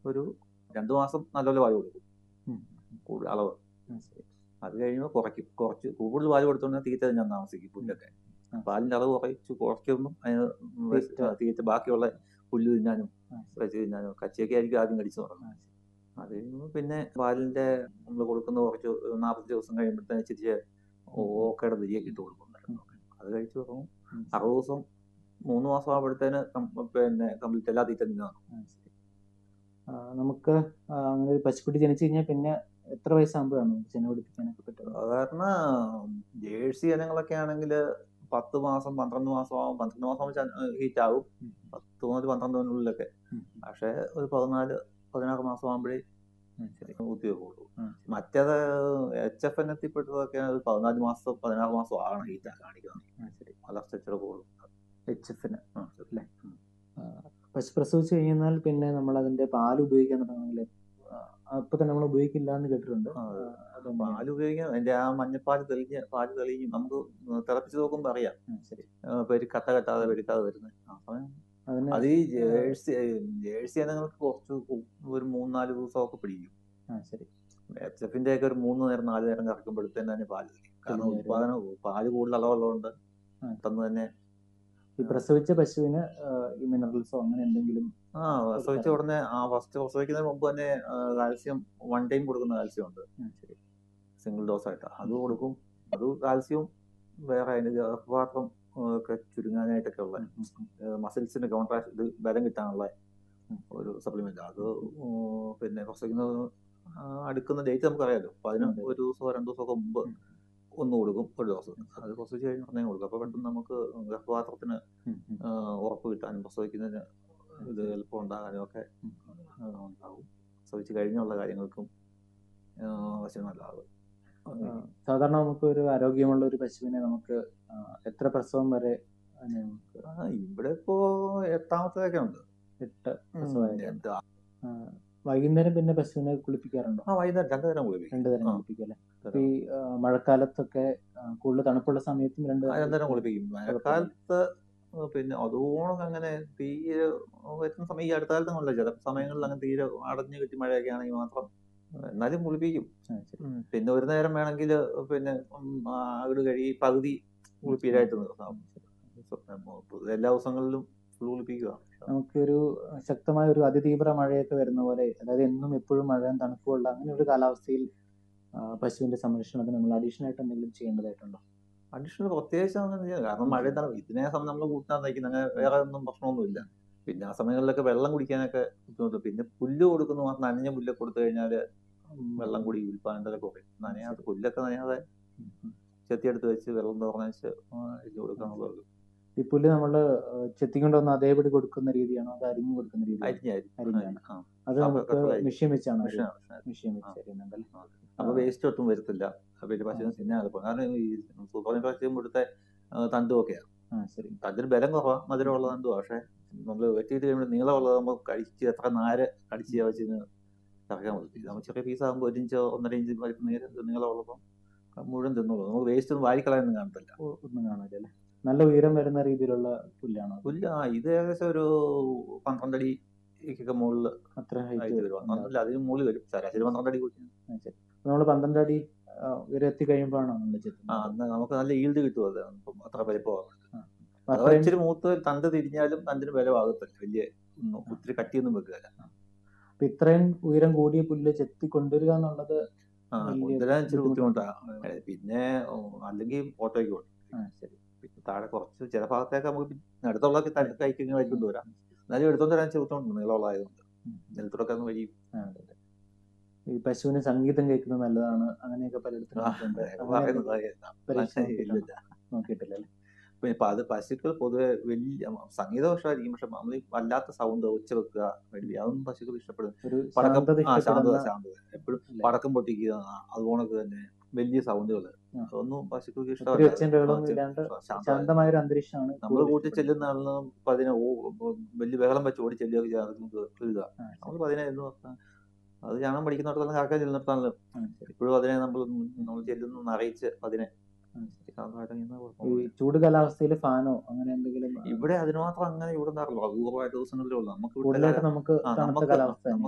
ഒരു രണ്ടു മാസം നല്ലപോലെ പാല് കൊടുക്കും ഉം. കൂടുതൽ അളവ് ആ, ശരി. അത് കഴിയുമ്പോൾ കുറയ്ക്കും കുറച്ച് കൂടുതൽ പാല് കൊടുത്തോണ്ട് തീറ്റ ഞാൻ താമസിക്കും പുല്ലൊക്കെ ആ. പാലിന്റെ അളവ് കുറച്ച് കുറയ്ക്കുമ്പോൾ അതിന് തീറ്റ. ആ, തീറ്റ ബാക്കിയുള്ള പുല്ല് തിന്നാനും ആ, ശരി. വെച്ച് തിന്നാനും കച്ചിയൊക്കെ ആയിരിക്കും ആദ്യം കടിച്ചു തുടങ്ങും ആ, ശരി. അത് കഴിയുമ്പോൾ പിന്നെ പാലിന്റെ നമ്മൾ കൊടുക്കുന്ന കുറച്ച് നാൽപ്പത് ദിവസം കഴിയുമ്പോഴത്തേന് ഇച്ചിരി ഓക്കയുടെ തിരികെ ഇട്ട് കൊടുക്കും അത് കഴിച്ചു തുടങ്ങും ഉം. അറുപത് ദിവസം മൂന്ന് മാസം ആകുമ്പോഴത്തേന് കം- പിന്നെ കംപ്ലീറ്റ് എല്ലാ തീറ്റ തിന്നാണ് ആ, ശരി. ആ, നമുക്ക് ആ, അങ്ങനെ ഒരു പശുക്കുട്ടി ജനിച്ചു കഴിഞ്ഞാൽ പിന്നെ എത്ര വയസ്സാകുമ്പോഴാണ് നമുക്ക് ചെന പിടിപ്പിക്കാനൊക്കെ പറ്റുന്നത് സാധാരണ ജേഴ്സി ഇനങ്ങളൊക്കെ ആണെങ്കിൽ പത്ത് മാസം പന്ത്രണ്ട് മാസം ആവും പന്ത്രണ്ട് മാസം ആവുമ്പോൾ ഹീറ്റ് ആവും ഉം. പത്ത് മുതൽ പന്ത്രണ്ടിനുള്ളിലൊക്കെ ഉം. പക്ഷേ ഒരു പതിനാല് പതിനാറ് മാസം ആകുമ്പോഴേ ആ, ശരി. കുത്തിവെക്കുള്ളൂ ആ, മറ്റേത് എച്ച് എഫ് എൻ എത്തിപ്പെട്ടതൊക്കെ ഒരു പതിനാല് മാസം പതിനാറ് മാസം ആണ് ഹീറ്റ് കാണിക്കുന്നത് ആ, ശരി. വളർച്ച ഇച്ചിരി കൂടും എച്ച് എഫിന് ആ, അല്ലേ? പശു പ്രസവിച്ച് കഴിഞ്ഞാൽ പിന്നെ നമ്മൾ അതിന്റെ പാൽ ഉപയോഗിക്കാൻ തുടങ്ങണമെങ്കിൽ അപ്പൊ തന്നെ നമ്മൾ ഉപയോഗിക്കില്ല എന്ന് കേട്ടിട്ടുണ്ട് ആ, ആ, അതെങ്ങനെയാ? പാല് ഉപയോഗിക്കാം അതിന്റെ ആ മഞ്ഞപ്പാല് തെളിഞ്ഞ് പാല് തെളിയും നമുക്ക് തിളപ്പിച്ച് നോക്കുമ്പോൾ അറിയാം ആ, ശരി ആ, പെരു കട്ട കെട്ടാതെ പെരുക്കാതെ വരുന്നത് ആ സമയം അതിന് അത് ഈ ജേഴ്സി ജേഴ്സി ഇനങ്ങൾക്ക് കുറച്ച് കു- ഒരു മൂന്നാല് ദിവസമൊക്കെ പിടിക്കും ആ ശരി എച്ച് എഫിന്റെ ഒക്കെ ഒരു മൂന്ന് നേരം നാല് നേരം കറക്കുമ്പോഴത്തേന് തന്നെ പാല് തെളിയും കാരണം തെളിഞ്ഞ് വരും. ഉത്പാദനം പാല് കൂടുതൽ അളവുള്ളതുകൊണ്ട് ആ. പെട്ടെന്ന് തന്നെ ഈ പ്രസവിച്ച പശുവിന് ആ, ഈ മിനറൽസോ അങ്ങനെ എന്തെങ്കിലും ആ പ്രസവിച്ച ഉടനെ ആ ഫസ്റ്റ് പ്രസവിക്കുന്നതിന് മുമ്പ് തന്നെ കാൽസ്യം വൺ ടൈം കൊടുക്കുന്ന കാൽസ്യം ഉണ്ട് ആ, ശരി സിംഗിൾ ഡോസ് ആയിട്ട് അത് കൊടുക്കും അത് കാൽസ്യം വേറെ അതിന്റെ ഗർഭപാത്രം ആ, ഒക്കെ ചുരുങ്ങാനായിട്ടൊക്കെ ഉള്ള ഉം, ഉം, ഉം. മസിൽസിന് കോൺട്രാക്ട് ഇത് ബലം കിട്ടാനുള്ള ഉം. ഒരു സപ്ലിമെന്റ് അത് ഉം, പിന്നെ പ്രസവിക്കുന്നത് ആ, അടുക്കുന്ന ഡേറ്റ് നമുക്കറിയാലോ അപ്പൊ അതിന് അതെ. ഒരു ദിവസമോ രണ്ടു ദിവസമൊക്കെ മുമ്പ് ഉം. ഒന്ന് കൊടുക്കും ഒരു ദിവസം അത് പ്രസവിച്ച് കഴിഞ്ഞ് ഉടനെ കൊടുക്കും അപ്പൊ പെട്ടെന്ന് നമുക്ക് ഗർഭപാത്രത്തിന് ഉം, ഉം. ആ, ഉറപ്പ് കിട്ടാനും പ്രസവിക്കുന്നതിന് ഇത് എളുപ്പം ഉണ്ടാകാനും ഒക്കെ ഉം. ആ, ഉണ്ടാവും പ്രസവിച്ച് കഴിഞ്ഞുള്ള കാര്യങ്ങൾക്കും വശം നല്ലതാവും ആ, സാധാരണ നമുക്ക് ഒരു ആരോഗ്യമുള്ള ഒരു പശുവിനെ നമുക്ക് ആ, എത്ര പ്രസവം വരെ അതിനെ നമുക്ക് ആ, ഇവിടെ ഇപ്പോ എട്ടാമത്തേതൊക്കെ ഉണ്ട് എട്ട് ഉം, പ്രസവം എന്താ? ആ, വൈകുന്നേരം പിന്നെ പശുവിനെ കുളിപ്പിക്കാറുണ്ടോ ആ വൈകുന്നേരം രണ്ടു നേരം കുളിപ്പിക്കും രണ്ടു നേരം ആ. കുളിപ്പിക്കും അല്ലേ അപ്പൊ ഈ ആ, മഴക്കാലത്തൊക്കെ ആ, കൂടുതൽ തണുപ്പുള്ള സമയത്തും രണ്ട് ആ, രണ്ടു നേരം കുളിപ്പിക്കും മഴക്കാലത്ത് പിന്നെ അതുകൊണ്ട് അങ്ങനെ തീരെ വരുന്ന സമയം ഈ അടുത്ത കാലത്ത് നല്ല ചില സമയങ്ങളിൽ അങ്ങനെ തീരെ അടഞ്ഞു കെട്ടി മഴയൊക്കെ ആണെങ്കിൽ മാത്രം എന്നാലും കുളിപ്പിക്കും ആ, ശരി. ഉം. പിന്നെ ഒരു നേരം വേണമെങ്കിൽ പിന്നെ ഉം, ആ, അകിട് കഴുകി പകുതി കുളിപ്പീരായിട്ട് നിർത്താം എല്ലാ ദിവസങ്ങളിലും ഫുൾ കുളിപ്പിക്കുക നമുക്കൊരു ശക്തമായ ഒരു അതിതീവ്ര മഴയൊക്കെ വരുന്ന പോലെ അതായത് എന്നും എപ്പോഴും മഴയും തണുപ്പുള്ള അങ്ങനെ ഒരു കാലാവസ്ഥയിൽ ആ, പശുവിന്റെ സംരക്ഷണത്തിന് നമ്മൾ അഡീഷണൽ ആയിട്ട് എന്തെങ്കിലും ചെയ്യേണ്ടതായിട്ടുണ്ടോ അഡീഷണൽ പ്രത്യേകിച്ച് അങ്ങനെ ചെയ്യാം കാരണം മഴ എന്താണ് ഇതിനെ സമയം നമ്മൾ കൂട്ടാൻ നയിക്കുന്നത് അങ്ങനെ വേറെ ഒന്നും പ്രശ്നമൊന്നുമില്ല പിന്നെ ആ സമയങ്ങളിലൊക്കെ വെള്ളം കുടിക്കാനൊക്കെ ബുദ്ധിമുട്ട് പിന്നെ പുല്ല് കൊടുക്കുന്ന മാത്രം നനഞ്ഞ പുല്ലൊക്കെ കൊടുത്തു കഴിഞ്ഞാൽ വെള്ളം കൂടി ഉൽപ്പാദനത്തിലൊക്കെ കുറയും നനയാതെ പുല്ലൊക്കെ നനയാതെ ചെത്തിയെടുത്ത് വെച്ച് വെള്ളം തുറന്ന് വെച്ച് ഇട്ട് കൊടുക്കാന്നുള്ളത് ഈ പുല്ല് നമ്മൾ ചെത്തിക്കൊണ്ട് വന്ന് അതേപടി കൊടുക്കുന്ന രീതിയാണോ അത് അരിഞ്ഞു കൊടുക്കുന്ന രീതിയാണോ അരിഞ്ഞായിരിക്കും അരിഞ്ഞാണ് ആ അത് ആ, നമുക്ക് കട്ടറായി. മിഷ്യൻ വെച്ചാണ് മെഷീനാ, മെഷീനാ. മിഷ്യൻ വെച്ച് അരിയുന്നുണ്ടല്ലേ അപ്പൊ വേസ്റ്റ് ഒട്ടും വരത്തില്ല അപ്പൊ ഇത് പശുവിന് തിന്നാൻ എളുപ്പം കാരണം ഈ സൂപ്പർ പശുവും ഇവിടുത്തെ തണ്ടും ഒക്കെയാണ് ആ ശരി തണ്ടിന് ബലം കുറവാ മധുരമുള്ള തണ്ടുവാ പക്ഷെ നമ്മൾ വെട്ടിയിട്ട് കഴിയുമ്പോൾ നീളമുള്ളത് നമ്മൾ കഴിച്ച് എത്ര നാര് കടിച്ച് വെച്ചിന് കറക്കാൻ പറ്റും നമ്മൾ ചെറിയ പീസ് ആകുമ്പോൾ ഒരു ഇഞ്ചോ ഒന്നര ഇഞ്ച് വലിപ്പം നീര് നീളമുള്ളപ്പം മുഴുവൻ തിന്നോളൂ നമുക്ക് വേസ്റ്റ് ഒന്നും വാരിക്കളയൊന്നും കാണത്തില്ല ഒ- ഒന്നും കാണില്ല അല്ലേ നല്ല ഉയരം വരുന്ന രീതിയിലുള്ള പുല്ലാണോ അത്? പുല്ല് ആ ഇത് ഏകദേശം ഒരു പന്ത്രണ്ട് അടിക്കൊക്കെ മുകളിൽ അത്ര ആയിട്ട് ഹൈറ്റ് വരും പന്ത്രണ്ടല്ല അതിന് മുകളിൽ വരും ശരാശരി പന്ത്രണ്ട് അടി കൂട്ടി നമ്മൾ പന്ത്രണ്ട് അടി ആ, ഉയരം എത്തി കഴിയുമ്പോഴാണ് നമ്മൾ ആ ചെത്തുന്നത് അന്ന് നമുക്ക് നല്ല ഈൽഡ് കിട്ടും അത് അപ്പം അത്ര വലിപ്പമാകും അപ്പൊ അഥവാ അത്രയും ഇച്ചിരി മൂത്ത് തണ്ട് തിരിഞ്ഞാലും തണ്ടിന് ബലമാകത്തില്ല വലിയ ഒന്നും ഒത്തിരി കട്ടിയൊന്നും വെക്കുകയില്ല അപ്പൊ ഇത്രയും ഉയരം കൂടിയ പുല്ല് ചെത്തി കൊണ്ടുവരിക എന്നുള്ളത് ആ വലിയ കൊണ്ടുവരാൻ ഇച്ചിരി ബുദ്ധിമുട്ടാ. ബുദ്ധിമുട്ടാണ് പിന്നെ അല്ലെങ്കിൽ ഓട്ടോയ്ക്ക് പോകും ആ ശരി പിന്നെ താഴെ കുറച്ച് ചില ഭാഗത്തേക്ക് നമുക്ക് പിന്നെ അടുത്തുള്ളതൊക്കെ തടി കൈക്ക് ഇങ്ങനെ വലിക്കൊണ്ട് വരാം എന്നാലും എടുത്തോണ്ട് വരാൻ ഇച്ചിരി ബുദ്ധിമുട്ടുണ്ട് നീളമുള്ളതായതുകൊണ്ട് ഉം. നിലത്തോടൊക്കെ ഒന്ന് വഴി ആ, അതെ, അതെ. ഈ പശുവിന് സംഗീതം കേൾക്കുന്നത് നല്ലതാണ് അങ്ങനെയൊക്കെ പലയിടത്തും കേട്ടിട്ടുണ്ട്. അങ്ങനെ പറയുന്നത് പരീക്ഷ ഇല്ലില്ല നോക്കിയിട്ടില്ല അല്ലേ പിന്നെ ഇപ്പൊ അത് പശുക്കൾ പൊതുവെ വലിയ സംഗീതം ഇഷ്ടമായിരിക്കും പക്ഷെ നമ്മൾ ഈ വല്ലാത്ത സൗണ്ട് ഉച്ച വെക്കുക വെടിവെക്കുക, അതൊന്നും പശുക്കൾ ഇഷ്ടപ്പെടുന്നു ഒരു പടക്കം ശാന്തത ആ ശാന്തത ഇഷ്ടപ്പെടുന്ന ശാന്തത എപ്പോഴും ഇല്ലേ? പടക്കം പൊട്ടിക്കുക അതുപോണക്ക് തന്നെ വലിയ സൗണ്ടുകൾ ആ. അതൊന്നും പശുക്കൾക്ക് ഒത്തിരി ഒച്ചയും ബഹളവും ഇഷ്ടമല്ല ഇല്ലാണ്ട് ശാന്തമായ ശാന്തമായ ഒരു അന്തരീക്ഷമാണ് നമ്മൾ കൂടുതൽ കൂട്ടി ഇഷ്ടപ്പെടുന്നത്. ചെല്ലുന്ന ആളിനും ഇപ്പൊ അതിനെ ഓ- വലിയ ബഹളം വെച്ച് ഓടി ചെല്ലുകയൊക്കെ ചെയ്യാതെ നമുക്ക് എഴുതുക ആ, നമ്മൾ അതിനെ എന്ന് പറഞ്ഞാൽ അത് ഞാനും പഠിക്കുന്നിടത്തോളം കാക്കാൻ ചെല്ലുന്നിടത്താണല്ലോ ആ, ശരി. ഇപ്പോഴും അതിനെ നമ്മൾ നമ്മൾ ചെല്ലുന്നു അറിയിച്ച് അതിനെ ആ, ശരി. ശാന്തമായിട്ട് ഇങ്ങനെ ഈ കുഴപ്പമൊന്നുമില്ല. ചൂട് കാലാവസ്ഥയിൽ ഫാനോ അങ്ങനെ എന്തെങ്കിലും ഇവിടെ അതിന് മാത്രം അങ്ങനെ ഇവിടെ ഉണ്ടാകുള്ളൂ അപൂർവമായ ദിവസങ്ങളിലേ ഉള്ളൂ നമുക്ക് ഇവിടുത്തെ കൂടുതലായിട്ട് കാലാ- നമുക്ക് ആ, തണുത്ത നമുക്ക് കാലാവസ്ഥ നമുക്ക്